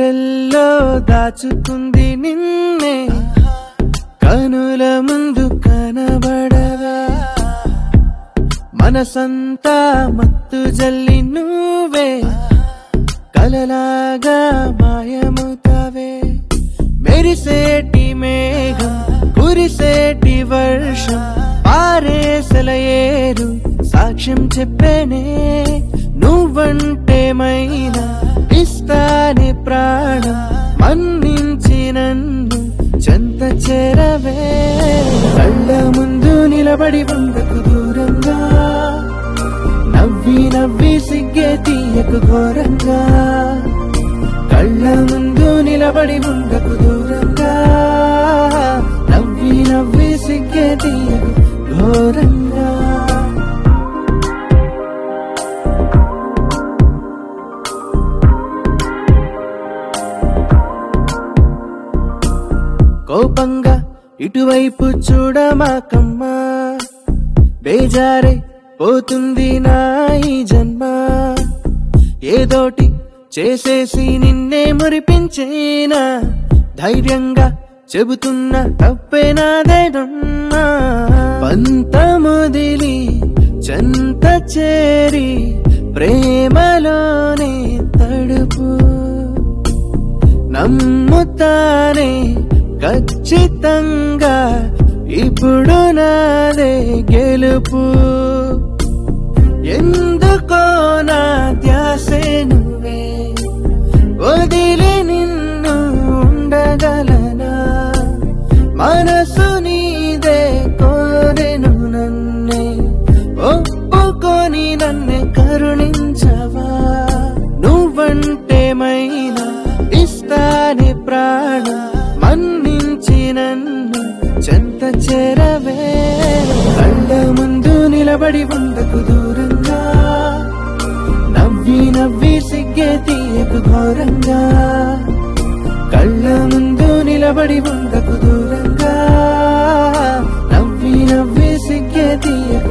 గుండెల్లో దాచుకుంది నిన్నే కనుల ముందు కనబడవే మనసంతా మత్తు జల్లి నువ్వే కలలాగా మాయమవుతావే మెరిసేటి మేఘం కురిసేటి వర్షం పారేసల ఏరు సాక్ష్యం చెప్పేనే నువ్వంటే మైనా ఇస్తాని ప్రాణం మన్నించి నన్ను చెంత చేరవే కళ్ళ ముందు నిలబడి ఉండకు దూరంగా నవ్వి నవ్వి సిగ్గే తీయకు ఘోరంగా కళ్ళ ముందు నిలబడి ఉండకు దూరంగా నవ్వి నవ్వి సిగ్గే తీయకు ఘోరంగా కోపంగా ఇటువైపు చూడమాకమ్మా బేజారే పోతుంది నా ఈ జన్మ ఏదోటి చేసేసి నిన్నే మురిపించేనా ధైర్యంగా చెబుతున్నా తప్పే నాదేనమ్మా పంతముదిలి చెంత చేరి ప్రేమలోనే తడుపు నమ్ముతానే ఖచ్చితంగా ఇప్పుడు నాదే గెలుపు ఎందుకో నా ధ్యాసే నువ్వే వదిలి నిన్ను ఉండగలనా మనసు నీదే కోరెను నన్నే ఒప్పుకొని నన్ను కరుణించవా నువ్వంటే మైనా ఇస్తాని ప్రాణం మన్నించి నన్ను చెంత చేరవే కళ్ళ ముందు నిలబడి ఉండకు దూరంగా నవ్వి నవ్వి సిగ్గే తీయకు ఘోరంగా కళ్ళ ముందు నిలబడి ఉండకు దూరంగా నవ్వి నవ్వి సిగ్గే తీయకు